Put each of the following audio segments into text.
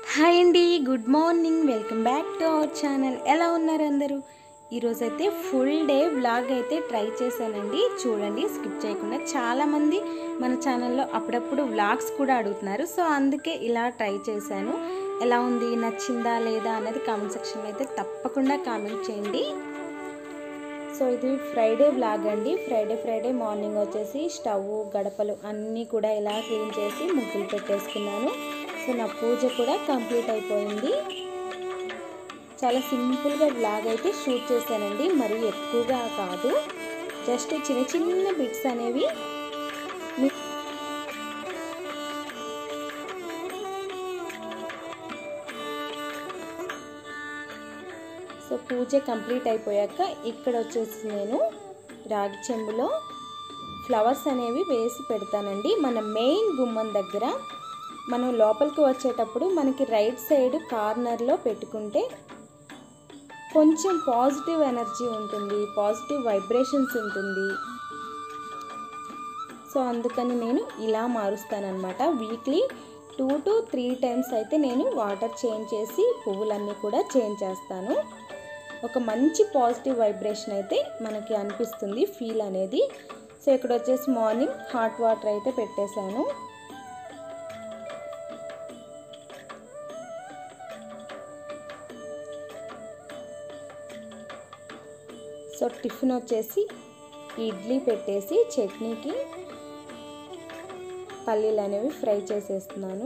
Hi అండి good morning welcome back to our channel ఎలా ఉన్నారు అందరూ ఈరోజైతే ఫుల్ డే వ్లాగ్ అయితే ట్రై చేశానండి చూడండి స్కిప్ చేయకుండా చాలామంది మన ఛానల్లో అప్పుడప్పుడు వ్లాగ్స్ కూడా అడుగుతున్నారు సో అందుకే ఇలా ట్రై చేశాను ఎలా ఉంది నచ్చిందా లేదా అనేది కామెంట్ సెక్షన్లో అయితే తప్పకుండా కామెంట్ చేయండి సో ఇది ఫ్రైడే వ్లాగ్ అండి ఫ్రైడే ఫ్రైడే మార్నింగ్ వచ్చేసి స్టవ్ గడపలు అన్నీ కూడా ఇలా క్లీన్ చేసి ముగ్గులు పెట్టేసుకున్నాను సో నా పూజ కూడా కంప్లీట్ అయిపోయింది చాలా సింపుల్గా వ్లాగ్ అయితే షూట్ చేశానండి మరీ ఎక్కువగా కాదు జస్ట్ చిన్న చిన్న బిట్స్ అనేవి మీ- సో పూజ కంప్లీట్ అయిపోయాక ఇక్కడ వచ్చేసి నేను రాగి చెంబులో ఫ్లవర్స్ అనేవి వేసి పెడతానండి మన మెయిన్ గుమ్మం దగ్గర మనం లోపలికి వచ్చేటప్పుడు మనకి రైట్ సైడ్ కార్నర్లో పెట్టుకుంటే కొంచెం పాజిటివ్ ఎనర్జీ ఉంటుంది పాజిటివ్ వైబ్రేషన్స్ ఉంటుంది సో అందుకని నేను ఇలా మారుస్తానమాట weekly two to three times అయితే నేను వాటర్ చేంజ్ చేసి పువ్వులన్నీ కూడా చేంజ్ చేస్తాను ఒక మంచి పాజిటివ్ వైబ్రేషన్ అయితే మనకి అనిపిస్తుంది ఫీల్ అనేది సో ఇక్కడ వచ్చేసి మార్నింగ్ హాట్ వాటర్ అయితే పెట్టేశాను సో టిఫిన్ వచ్చేసి ఇడ్లీ పెట్టేసి చట్నీకి పల్లీలు అనేవి ఫ్రై చేసేస్తున్నాను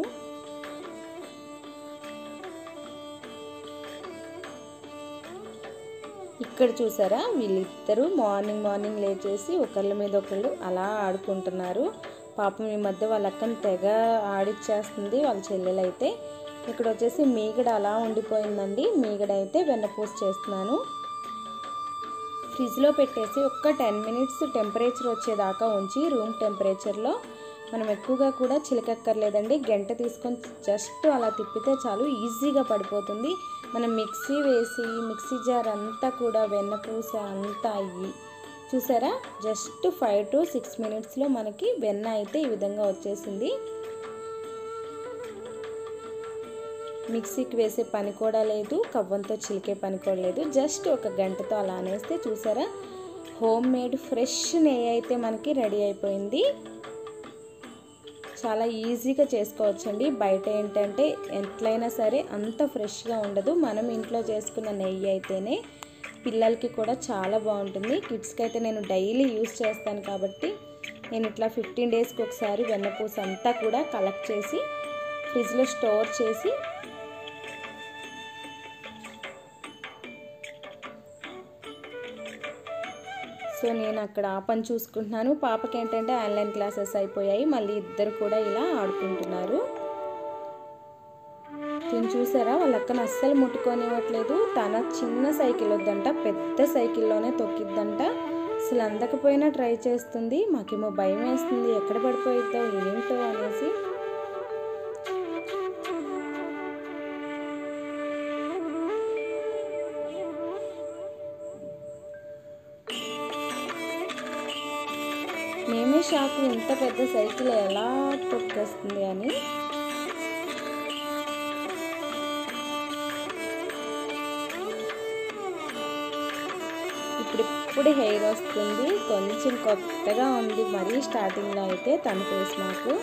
ఇక్కడ చూసారా వీళ్ళిద్దరూ మార్నింగ్ మార్నింగ్ లేచేసి ఒకళ్ళ మీద ఒకళ్ళు అలా ఆడుకుంటున్నారు పాపం ఈ మధ్య వాళ్ళ అక్కని తెగ ఆడిచ్చేస్తుంది వాళ్ళ చెల్లెలైతే ఇక్కడ వచ్చేసి మీగడ అలా ఉండిపోయిందండి మీగడ అయితే వెన్నపూస చేస్తున్నాను ఫ్రిడ్జ్లో పెట్టేసి ఒక్క టెన్ మినిట్స్ టెంపరేచర్ వచ్చేదాకా ఉంచి రూమ్ టెంపరేచర్లో మనం ఎక్కువగా కూడా చిలకక్కర్లేదండి గంట తీసుకొని జస్ట్ అలా తిప్పితే చాలు ఈజీగా పడిపోతుంది మనం మిక్సీ వేసి మిక్సీ జార్ అంతా కూడా వెన్నపూస అంతా అయ్యి చూసారా జస్ట్ ఫైవ్ టు సిక్స్ మినిట్స్లో మనకి వెన్న అయితే ఈ విధంగా వచ్చేసింది మిక్సీకి వేసే పని కూడా లేదు కవ్వంతో చిలికే పని కూడా లేదు జస్ట్ ఒక గంటతో అలా అనేస్తే చూసారా హోమ్ మేడ్ ఫ్రెష్ నెయ్యి అయితే మనకి రెడీ అయిపోయింది చాలా ఈజీగా చేసుకోవచ్చండి బయట ఏంటంటే ఎట్లయినా సరే అంత ఫ్రెష్గా ఉండదు మనం ఇంట్లో చేసుకున్న నెయ్యి అయితేనే పిల్లలకి కూడా చాలా బాగుంటుంది కిడ్స్కి అయితే నేను డైలీ యూస్ చేస్తాను కాబట్టి నేను ఇట్లా ఫిఫ్టీన్ డేస్కి ఒకసారి వెన్నపూస అంతా కూడా కలెక్ట్ చేసి ఫ్రిడ్జ్లో స్టోర్ చేసి సో నేను అక్కడ ఆ పని చూసుకుంటున్నాను పాపకి ఏంటంటే ఆన్లైన్ క్లాసెస్ అయిపోయాయి మళ్ళీ ఇద్దరు కూడా ఇలా ఆడుకుంటున్నారు తిని చూసారా వాళ్ళ అక్కను అస్సలు ముట్టుకొనివ్వట్లేదు తన చిన్న సైకిల్ వద్దంట పెద్ద సైకిల్లోనే తొక్కిద్దంట అసలు అందకపోయినా ట్రై చేస్తుంది మాకేమో భయం వేస్తుంది ఎక్కడ పడిపోయిద్దో ఏంటో అనేసి మేమే షాక్ ఇంత పెద్ద సైకిల్ ఎలా తొక్కేస్తుంది అని ఇప్పుడు ఇప్పుడు హెయిర్ వస్తుంది కొంచెం కొత్తగా ఉంది మరీ స్టార్టింగ్లో అయితే తన ఫేస్ నాకు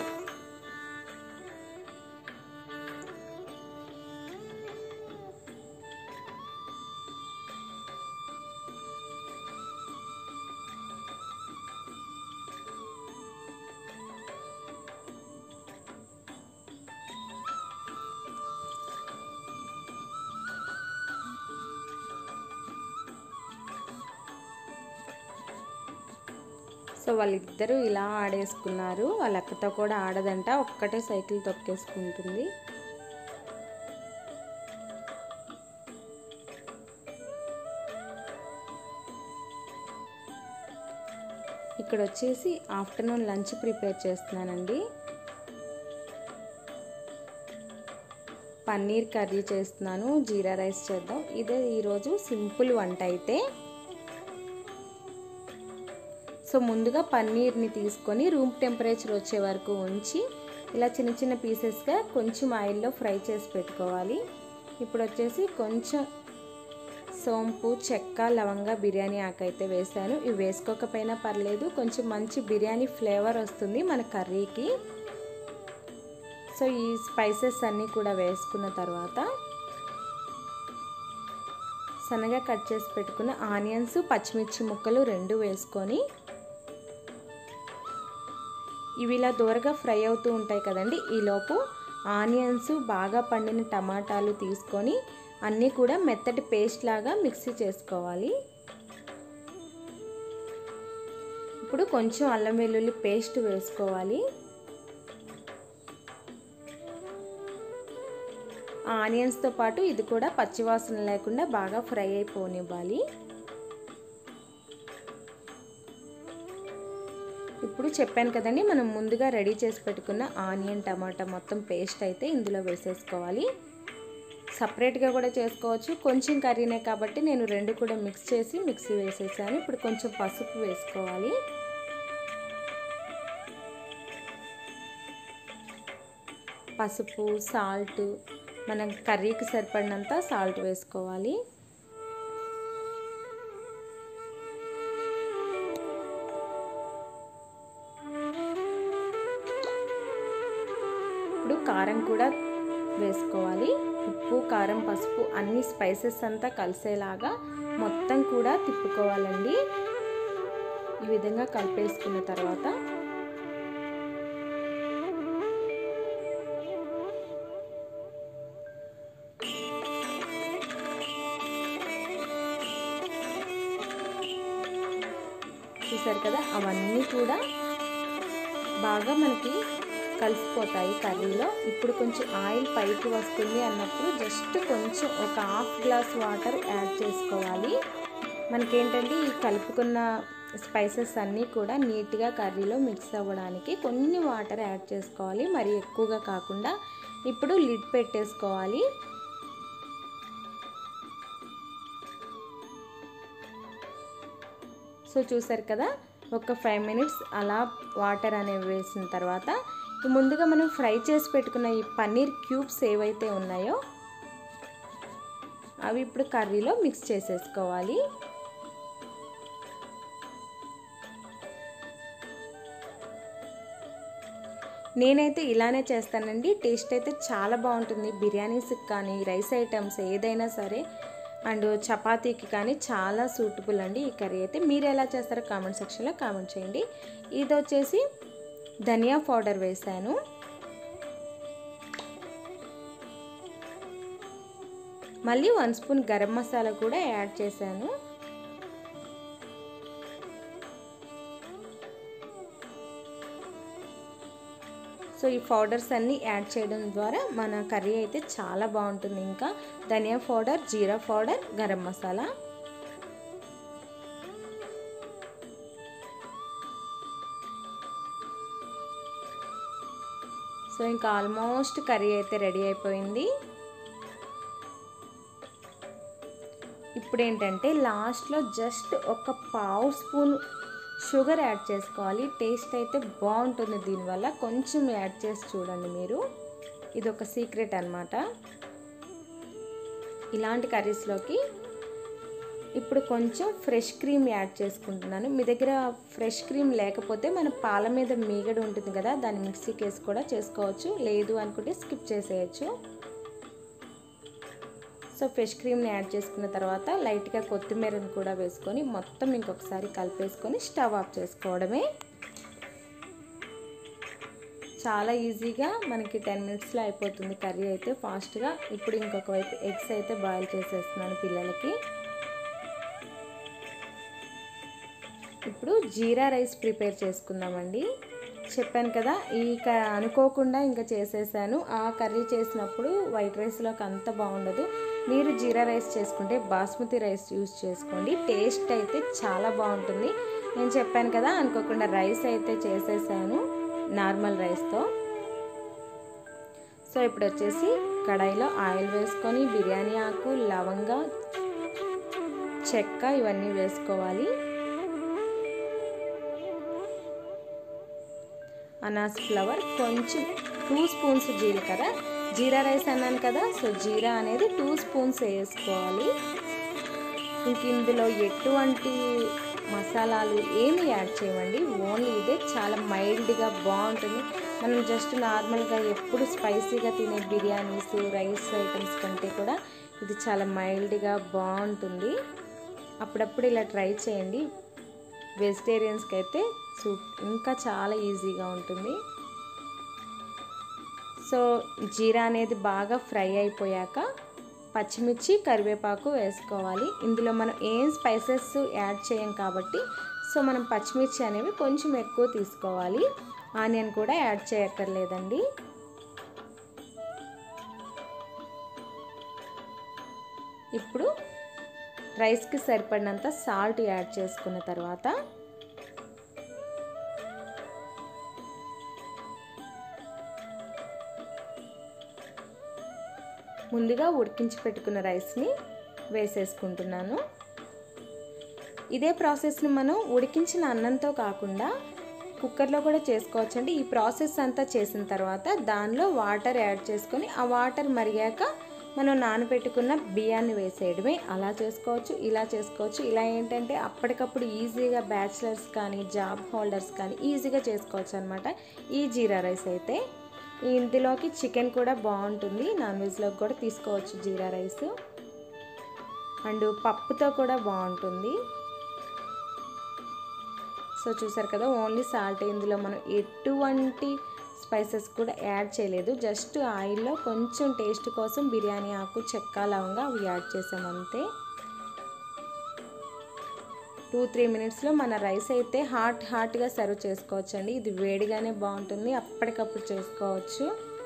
సో వాళ్ళిద్దరూ ఇలా ఆడేసుకున్నారు వాళ్ళ అక్కతో కూడా ఆడదంట ఒక్కటే సైకిల్ తొక్కేసుకుంటుంది ఇక్కడ వచ్చేసి ఆఫ్టర్నూన్ లంచ్ ప్రిపేర్ చేస్తున్నానండి పన్నీర్ కర్రీ చేస్తున్నాను జీరా రైస్ చేద్దాం ఇదే ఈరోజు సింపుల్ వంట అయితే సో ముందుగా పన్నీర్ని తీసుకొని రూమ్ టెంపరేచర్ వచ్చే వరకు ఉంచి ఇలా చిన్న చిన్న పీసెస్గా కొంచెం ఆయిల్లో ఫ్రై చేసి పెట్టుకోవాలి ఇప్పుడు వచ్చేసి కొంచెం సోంపు చెక్క లవంగ బిర్యానీ ఆకు అయితే వేసాను ఇవి వేసుకోకపోయినా పర్లేదు కొంచెం మంచి బిర్యానీ ఫ్లేవర్ వస్తుంది మన కర్రీకి సో ఈ స్పైసెస్ అన్నీ కూడా వేసుకున్న తర్వాత సన్నగా కట్ చేసి పెట్టుకున్న ఆనియన్స్ పచ్చిమిర్చి ముక్కలు రెండు వేసుకొని ఇవి ఇలా దూరగా ఫ్రై అవుతూ ఉంటాయి కదండి ఈలోపు ఆనియన్స్ బాగా పండిన టమాటాలు తీసుకొని అన్నీ కూడా మెత్తటి పేస్ట్ లాగా మిక్సీ చేసుకోవాలి ఇప్పుడు కొంచెం అల్లం వెల్లుల్లి పేస్ట్ వేసుకోవాలి ఆనియన్స్తో పాటు ఇది కూడా పచ్చివాసన లేకుండా బాగా ఫ్రై అయిపోనివ్వాలి ఇప్పుడు చెప్పాను కదండి మనం ముందుగా రెడీ చేసి పెట్టుకున్న ఆనియన్ టమాటా మొత్తం పేస్ట్ అయితే ఇందులో వేసేసుకోవాలి సపరేట్గా కూడా చేసుకోవచ్చు కొంచెం కర్రీనే కాబట్టి నేను రెండు కూడా మిక్స్ చేసి మిక్సీ వేసేసాను ఇప్పుడు కొంచెం పసుపు వేసుకోవాలి పసుపు సాల్ట్ మనం కర్రీకి సరిపడినంత సాల్ట్ వేసుకోవాలి ఇప్పుడు కారం కూడా వేసుకోవాలి ఉప్పు కారం పసుపు అన్ని స్పైసెస్ అంతా కలిసేలాగా మొత్తం కూడా తిప్పుకోవాలండి ఈ విధంగా కలిపేసుకున్న తర్వాత చూసారు కదా అవన్నీ కూడా బాగా మనకి కలిసిపోతాయి కర్రీలో ఇప్పుడు కొంచెం ఆయిల్ పైకి వస్తుంది అన్నప్పుడు జస్ట్ కొంచెం ఒక హాఫ్ గ్లాస్ వాటర్ యాడ్ చేసుకోవాలి మనకేంటంటే ఈ కలుపుకున్న స్పైసెస్ అన్నీ కూడా నీట్గా కర్రీలో మిక్స్ అవ్వడానికి కొన్ని వాటర్ యాడ్ చేసుకోవాలి మరి ఎక్కువగా కాకుండా ఇప్పుడు లిడ్ పెట్టేసుకోవాలి సో చూసారు కదా ఒక ఫైవ్ మినిట్స్ అలా వాటర్ అనేవి వేసిన తర్వాత ముందుగా మనం ఫ్రై చేసి పెట్టుకున్న ఈ పన్నీర్ క్యూబ్స్ ఏవైతే ఉన్నాయో అవి ఇప్పుడు కర్రీలో మిక్స్ చేసేసుకోవాలి నేనైతే ఇలానే చేస్తానండి టేస్ట్ అయితే చాలా బాగుంటుంది బిర్యానీస్కి కానీ రైస్ ఐటమ్స్ ఏదైనా సరే అండ్ చపాతీకి కానీ చాలా సూటబుల్ అండి ఈ కర్రీ అయితే మీరు ఎలా చేస్తారో కామెంట్ సెక్షన్లో కామెంట్ చేయండి ఇది వచ్చేసి ధనియా పౌడర్ వేసాను మళ్ళీ వన్ స్పూన్ గరం మసాలా కూడా యాడ్ చేశాను సో ఈ పౌడర్స్ అన్నీ యాడ్ చేయడం ద్వారా మన కర్రీ అయితే చాలా బాగుంటుంది ఇంకా ధనియా powder jeera powder garam masala so ఇంకా ఆల్మోస్ట్ కర్రీ అయితే రెడీ అయిపోయింది ఇప్పుడు ఏంటంటే లాస్ట్లో జస్ట్ ఒక పావు స్పూన్ షుగర్ యాడ్ చేసుకోవాలి టేస్ట్ అయితే బాగుంటుంది దీనివల్ల కొంచెం యాడ్ చేసి చూడండి మీరు ఇది ఒక సీక్రెట్ అనమాట ఇలాంటి కర్రీస్లోకి ఇప్పుడు కొంచెం ఫ్రెష్ క్రీమ్ యాడ్ చేసుకుంటున్నాను మీ దగ్గర ఫ్రెష్ క్రీమ్ లేకపోతే మన పాల మీద మీగడ ఉంటుంది కదా దాన్ని మిక్సీకి వేసి కూడా చేసుకోవచ్చు లేదు అనుకుంటే స్కిప్ చేసేయచ్చు సో ఫ్రెష్ క్రీమ్ని యాడ్ చేసుకున్న తర్వాత లైట్గా కొత్తిమీరని కూడా వేసుకొని మొత్తం ఇంకొకసారి కలిపేసుకొని స్టవ్ ఆఫ్ చేసుకోవడమే చాలా ఈజీగా మనకి టెన్ మినిట్స్లో అయిపోతుంది కర్రీ అయితే ఫాస్ట్గా ఇప్పుడు ఇంకొక వైపు ఎగ్స్ అయితే బాయిల్ చేసేస్తున్నాను పిల్లలకి ఇప్పుడు జీరా రైస్ ప్రిపేర్ చేసుకుందామండి చెప్పాను కదా ఈ క అనుకోకుండా ఇంకా చేసేసాను ఆ కర్రీ చేసినప్పుడు వైట్ రైస్లోకి అంత బాగుండదు మీరు జీరా రైస్ చేసుకుంటే బాస్మతి రైస్ యూస్ చేసుకోండి టేస్ట్ అయితే చాలా బాగుంటుంది నేను చెప్పాను కదా అనుకోకుండా రైస్ అయితే చేసేసాను నార్మల్ రైస్తో సో ఇప్పుడు వచ్చేసి కడాయిలో ఆయిల్ వేసుకొని బిర్యానీ ఆకు లవంగా చెక్క ఇవన్నీ వేసుకోవాలి అనాస్ ఫ్లవర్ కొంచెం టూ స్పూన్స్ జీలకర్ర జీరా రైస్ అన్నాను కదా సో జీరా అనేది టూ స్పూన్స్ వేసుకోవాలి ఇంక ఇందులో ఎటువంటి మసాలాలు ఏమి యాడ్ చేయమండి ఓన్లీ ఇదే చాలా మైల్డ్గా బాగుంటుంది మనం జస్ట్ నార్మల్గా ఎప్పుడు స్పైసీగా తినే బిర్యానీస్ రైస్ ఐటమ్స్ కంటే కూడా ఇది చాలా మైల్డ్గా బాగుంటుంది అప్పుడప్పుడు ఇలా ట్రై చేయండి వెజిటేరియన్స్కి అయితే సూప్ ఇంకా చాలా ఈజీగా ఉంటుంది సో జీరా అనేది బాగా ఫ్రై అయిపోయాక పచ్చిమిర్చి కరివేపాకు వేసుకోవాలి ఇందులో మనం ఏం స్పైసెస్ యాడ్ చేయం కాబట్టి సో మనం పచ్చిమిర్చి అనేవి కొంచెం ఎక్కువ తీసుకోవాలి ఆనియన్ కూడా యాడ్ చేయక్కర్లేదండి ఇప్పుడు రైస్కి సరిపడినంత సాల్ట్ యాడ్ చేసుకున్న తర్వాత ముందుగా ఉడికించి పెట్టుకున్న రైస్ని వేసేసుకుంటున్నాను ఇదే ప్రాసెస్ని మనం ఉడికించిన అన్నంతో కాకుండా కుక్కర్లో కూడా చేసుకోవచ్చు అండి ఈ ప్రాసెస్ అంతా చేసిన తర్వాత దానిలో వాటర్ యాడ్ చేసుకొని ఆ వాటర్ మరిగాక మనం నానబెట్టుకున్న బియ్యాన్ని వేసేయడమే అలా చేసుకోవచ్చు ఇలా చేసుకోవచ్చు ఇలా ఏంటంటే అప్పటికప్పుడు ఈజీగా బ్యాచిలర్స్ కానీ జాబ్ హోల్డర్స్ కానీ ఈజీగా చేసుకోవచ్చు అనమాట ఈ జీరా రైస్ అయితే ఇందులోకి చికెన్ కూడా బాగుంటుంది నాన్ వెజ్లోకి కూడా తీసుకోవచ్చు జీరా రైస్ అండ్ పప్పుతో కూడా బాగుంటుంది సో చూసారు కదా ఓన్లీ సాల్ట్ ఇందులో మనం ఎటువంటి స్పైసెస్ కూడా యాడ్ చేయలేదు జస్ట్ ఆయిల్లో కొంచెం టేస్ట్ కోసం బిర్యానీ ఆకు చెక్క లవంగా అవి యాడ్ చేసాం అంతే టూ త్రీ మినిట్స్లో మన రైస్ అయితే హాట్ హాట్గా సర్వ్ చేసుకోవచ్చు అండి ఇది వేడిగానే బాగుంటుంది అప్పటికప్పుడు చేసుకోవచ్చు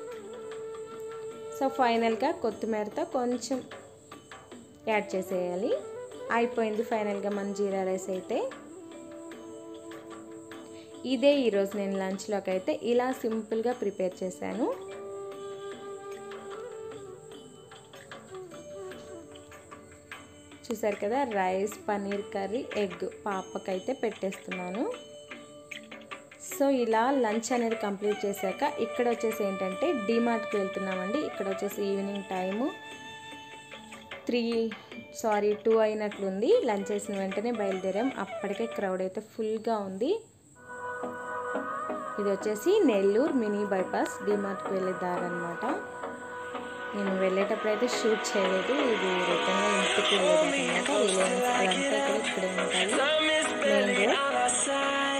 సో ఫైనల్గా కొత్తిమీరతో కొంచెం యాడ్ చేసేయాలి అయిపోయింది ఫైనల్గా మన జీరా రైస్ అయితే ఇదే ఈరోజు నేను లంచ్లోకి అయితే ఇలా సింపుల్గా ప్రిపేర్ చేశాను చూసారు కదా రైస్ పన్నీర్ కర్రీ ఎగ్ పాపకైతే పెట్టేస్తున్నాను సో ఇలా లంచ్ అనేది కంప్లీట్ చేశాక ఇక్కడ వచ్చేసి ఏంటంటే డీమార్ట్కి వెళ్తున్నామండి ఇక్కడ వచ్చేసి evening time three sorry two అయినట్లుంది లంచ్ చేసిన వెంటనే బయలుదేరాం అప్పటికే క్రౌడ్ అయితే ఫుల్గా ఉంది ఇది వచ్చేసి నెల్లూరు మినీ బైపాస్ డిమార్ట్కి వెళ్ళే దారి అనమాట నేను వెళ్ళేటప్పుడు అయితే షూట్ చేయలేదు ఇది రిటర్న్గా ఇంటికి వెళ్ళేది అనమాట రిలయన్స్ అదంతా ఇక్కడ ఇక్కడే ఉంటాయి main road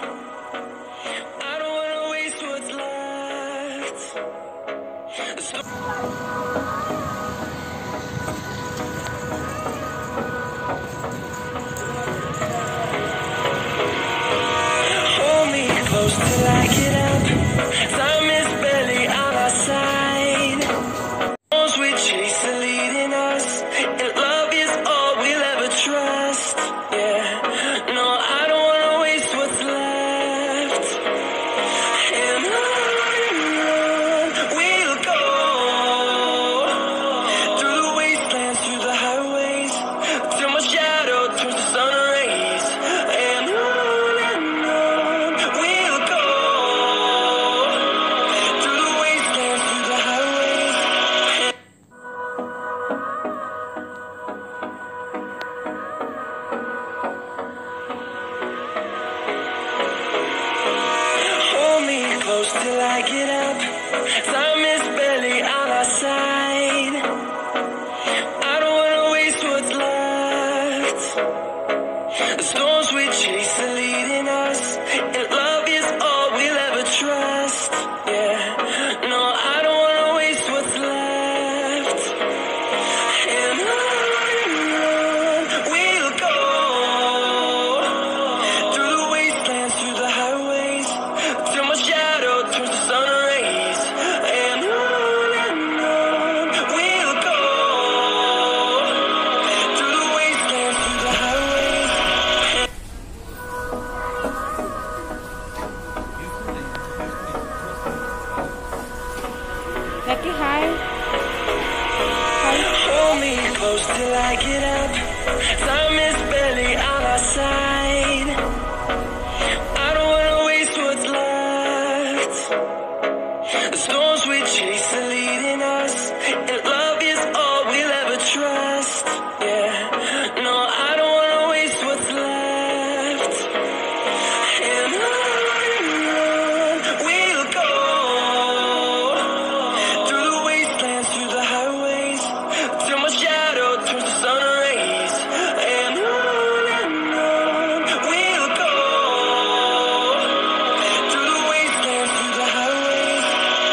Hold me close till I get up. Time is barely on our side. Storms we chase are leading us, and love is all we'll ever trust. Yeah, no, I don't wanna waste what's left. And on we'll go through the wastelands, through the highways, till my shadow turns to sun rays. And on and on we'll go through the wastelands, through the highways. Hold me close till I get up. Time is barely on our side. I don't wanna waste what's left. The storms we chase are leading us, and love is all we'll ever trust. Yeah, no, I don't wanna waste what's left. And on and on we'll go through the wastelands, through the highways, till my shadow turns to sun rays. And on and on we'll go through the wastelands, through the highways. Lucky hi Hold me close till I get up. Time is barely on our side. I don't wanna waste what's left. The storms we chase are leading us, and love is all we'll ever trust. Yeah, no, I don't wanna waste what's left. And on we'll go through the wastelands, through the highways, till my shadow turns to sun rays. And on and on we'll go through the wastelands, through the highways.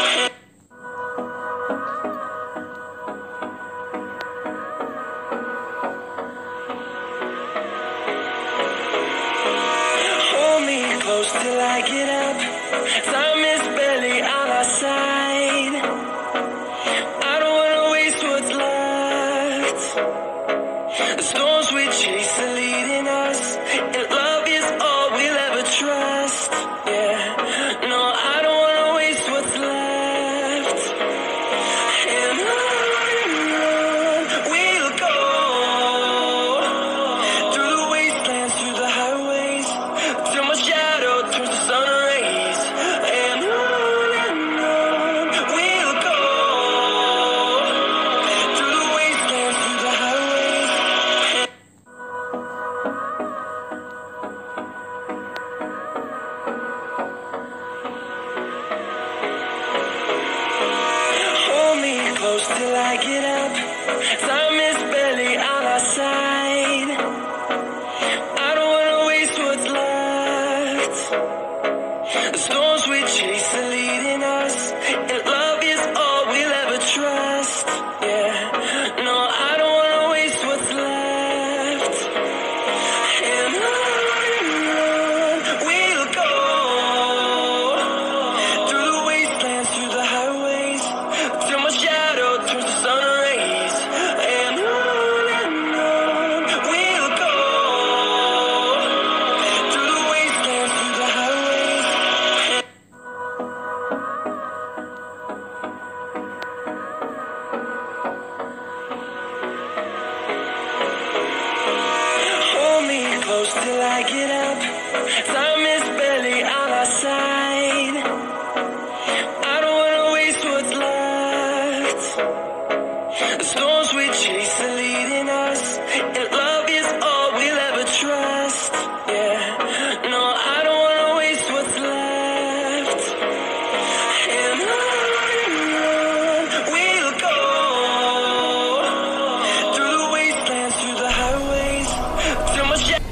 Hold me close till I get up. Time is barely on our side. I don't wanna waste what's left. The storms we chase are leading us, and love is all we'll ever trust. Yeah, no, I don't wanna waste what's left. And on and on we'll go through the wastelands, through the highways, till my shadow turns to sun rays. And on and on we'll go through the wastelands, through the highways. Hold me close till I get up. Time is barely on our side. I don't wanna waste what's left. The storms we chase are leading us, and love is all we'll ever trust. Yeah, no, I don't wanna waste what's left. And on and on we'll go through the wastelands, through the highways, till my shadow turns to sun rays. And on and on we'll go through the wastelands, through the highways. Hold me close till I get up. Time is barely on our side. I don't wanna waste what's left. The storms we chase are leading us, and love is all we'll ever trust. Yeah, no, I don't wanna waste what's left. And on and on we'll go through the wastelands, through the highways, till my shadow.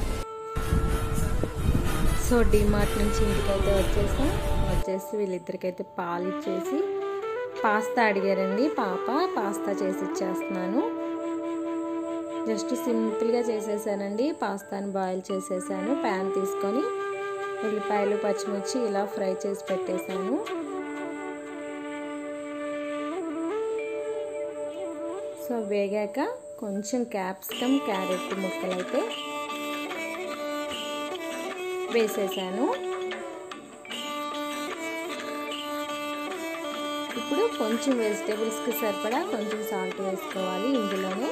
So DMart నుంచి ఇంటికైతే వచ్చేసాం వచ్చేసి వీళ్ళిద్దరికైతే పాలు ఇచ్చేసి pasta అడిగారండి పాప pasta చేసి ఇచ్చేస్తున్నాను జస్ట్ సింపుల్గా చేసేసానండి పాస్తాని బాయిల్ చేసేసాను ప్యాన్ తీసుకొని ఉల్లిపాయలు పచ్చిమిర్చి ఇలా ఫ్రై చేసి పెట్టేశాను సో వేగాక కొంచెం క్యాప్సికమ్ క్యారెట్ ముక్కలైతే వేసేసాను ఇప్పుడు కొంచెం వెజిటేబుల్స్కి సరిపడా కొంచెం సాల్ట్ వేసుకోవాలి ఇందులోనే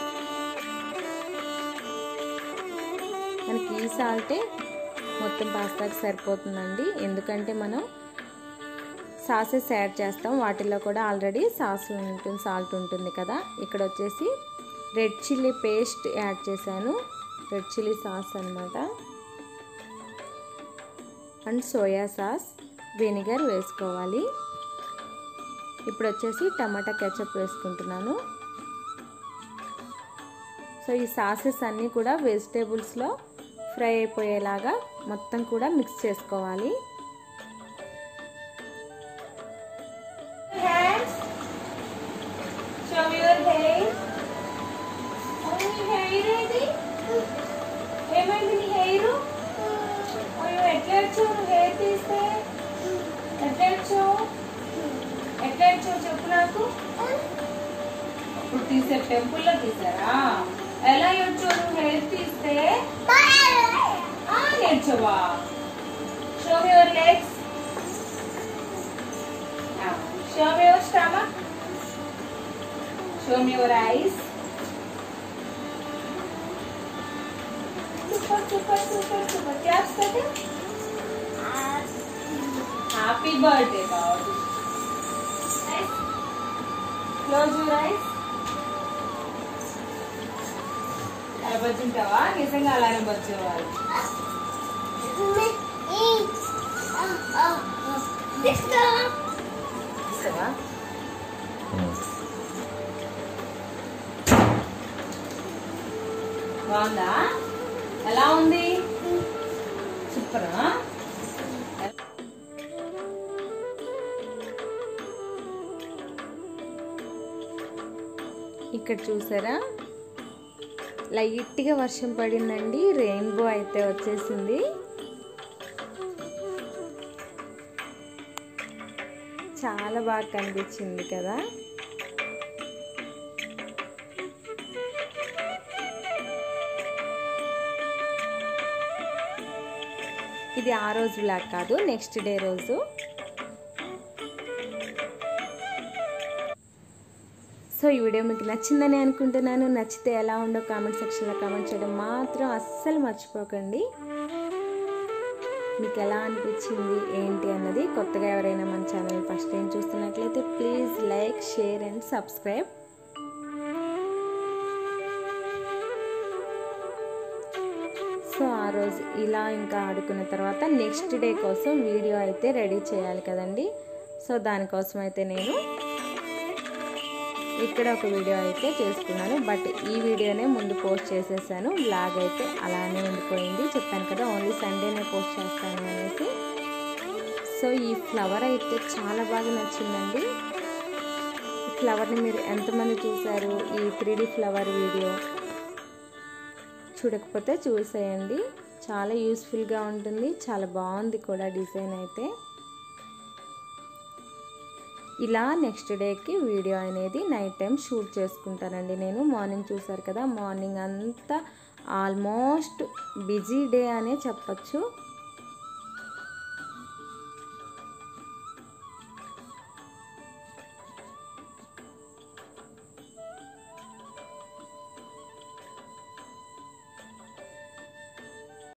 మనకి ఈ సాల్టే మొత్తం పాస్తాకి సరిపోతుందండి ఎందుకంటే మనం సాసెస్ యాడ్ చేస్తాం వాటిల్లో కూడా ఆల్రెడీ సాస్ ఉంటుంది సాల్ట్ ఉంటుంది కదా ఇక్కడ వచ్చేసి రెడ్ చిల్లీ పేస్ట్ యాడ్ చేశాను రెడ్ చిల్లీ సాస్ అనమాట అండ్ సోయా సాస్ వెనిగర్ వేసుకోవాలి ఇప్పుడు వచ్చేసి టమాటా కెచప్ వేసుకుంటున్నాను సో ఈ సాసెస్ అన్నీ కూడా వెజిటేబుల్స్లో ఫ్రై అయిపోయేలాగా మొత్తం కూడా మిక్స్ చేసుకోవాలి hands. Show me your hair. Oh, నీ hair ఏది? ఏమైంది నీ హెయిర్ అయ్యో ఎట్లా వచ్చావు నువ్వు హెయిర్ తీస్తే ఎట్లా వచ్చావు ఎట్లా వచ్చావు చెప్పు నాకు ఇప్పుడు తీసే టెంపుల్లో తీసారా ఎలా వచ్చావు నువ్వు హెయిర్ తీస్తే ఆ, నేర్చోవా show me your legs Now, show me your stomach. Show me your eyes. Super, super, super, super. Claps करते Happy birthday, God. Close your eyes అలా బజ్జుంటావా నిజంగా అలానే బజ్జేవాళ్ళు ఇస్తావా బాగుందా ఎలా ఉంది సూపరా ఇక్కడ చూసారా లైట్గా వర్షం పడిందండి రెయిన్బో అయితే వచ్చేసింది చాలా బాగా కనిపించింది కదా ఇది ఆ రోజు బ్లాక్ కాదు నెక్స్ట్ డే రోజు సో ఈ వీడియో మీకు నచ్చిందని అనుకుంటున్నాను నచ్చితే ఎలా ఉందో కామెంట్ సెక్షన్లో కామెంట్ చేయడం మాత్రం అస్సలు మర్చిపోకండి మీకు ఎలా అనిపించింది ఏంటి అన్నది కొత్తగా ఎవరైనా మన ఛానల్ ఫస్ట్ టైం చూస్తున్నట్లయితే please like share and subscribe so ఆ రోజు ఇలా ఇంకా ఆడుకున్న తర్వాత నెక్స్ట్ డే కోసం వీడియో అయితే రెడీ చేయాలి కదండి సో దానికోసం అయితే నేను ఇక్కడ ఒక వీడియో అయితే చేసుకున్నాను బట్ ఈ వీడియోనే ముందు పోస్ట్ చేసేసాను బ్లాగ్ అయితే అలానే ఉండిపోయింది చెప్పాను కదా ఓన్లీ సండేనే పోస్ట్ చేస్తాను అనేసి సో ఈ ఫ్లవర్ అయితే చాలా బాగా నచ్చిందండి ఈ ఫ్లవర్ని మీరు ఎంతమంది చూసారు ఈ త్రీ ఫ్లవర్ వీడియో చూడకపోతే చూసేయండి చాలా యూస్ఫుల్గా ఉంటుంది చాలా బాగుంది కూడా డిజైన్ అయితే ఇలా నెక్స్ట్ డేకి వీడియో అనేది నైట్ టైం షూట్ చేసుకుంటానండి నేను మార్నింగ్ చూసారు కదా మార్నింగ్ అంతా ఆల్మోస్ట్ బిజీ డే అనే చెప్పచ్చు